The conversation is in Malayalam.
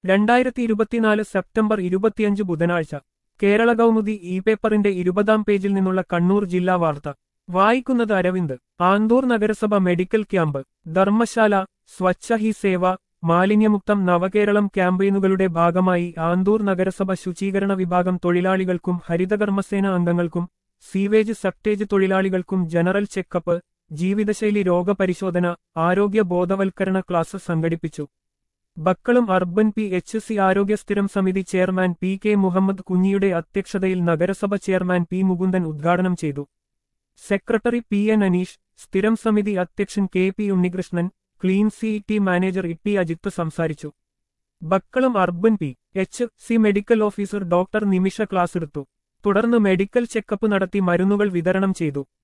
രണ്ടായിരത്തി ഇരുപത്തിനാല് സെപ്റ്റംബർ ഇരുപത്തിയഞ്ച് ബുധനാഴ്ച കേരള കൗമുദി ഇ പേപ്പറിന്റെ ഇരുപതാം പേജിൽ നിന്നുള്ള കണ്ണൂർ ജില്ലാ വാർത്ത വായിക്കുന്നത് അരവിന്ദ് ആന്തൂർ നഗരസഭ മെഡിക്കൽ ക്യാമ്പ് ധർമ്മശാല സ്വച്ഛ ഹി സേവ മാലിന്യമുക്തം നവകേരളം ക്യാമ്പയിനുകളുടെ ഭാഗമായി ആന്തൂർ നഗരസഭ ശുചീകരണ വിഭാഗം തൊഴിലാളികൾക്കും ഹരിതകർമ്മസേന അംഗങ്ങൾക്കും സീവേജ് സെപ്റ്റേജ് തൊഴിലാളികൾക്കും ജനറൽ ചെക്കപ്പ് ജീവിതശൈലി രോഗപരിശോധന ആരോഗ്യ ബോധവൽക്കരണ ക്ലാസ് സംഘടിപ്പിച്ചു Bakkalam urban P H C ആരോഗ്യ സ്ഥിരം സമിതി ചെയർമാൻ പി കെ മുഹമ്മദ് കുഞ്ഞിയുടെ അധ്യക്ഷതയിൽ നഗരസഭ ചെയർമാൻ പി മുകുന്ദൻ ഉദ്ഘാടനം ചെയ്തു സെക്രട്ടറി പി എൻ അനീഷ് സ്ഥിരം സമിതി അധ്യക്ഷൻ K P Unnikrishnan clean C T manager E Ajith സംസാരിച്ചു Bakkalam urban P H C medical officer doctor Nimisha class എടുത്തു തുടർന്ന് മെഡിക്കൽ ചെക്കപ്പ് നടത്തി മരുന്നുകൾ വിതരണം ചെയ്തു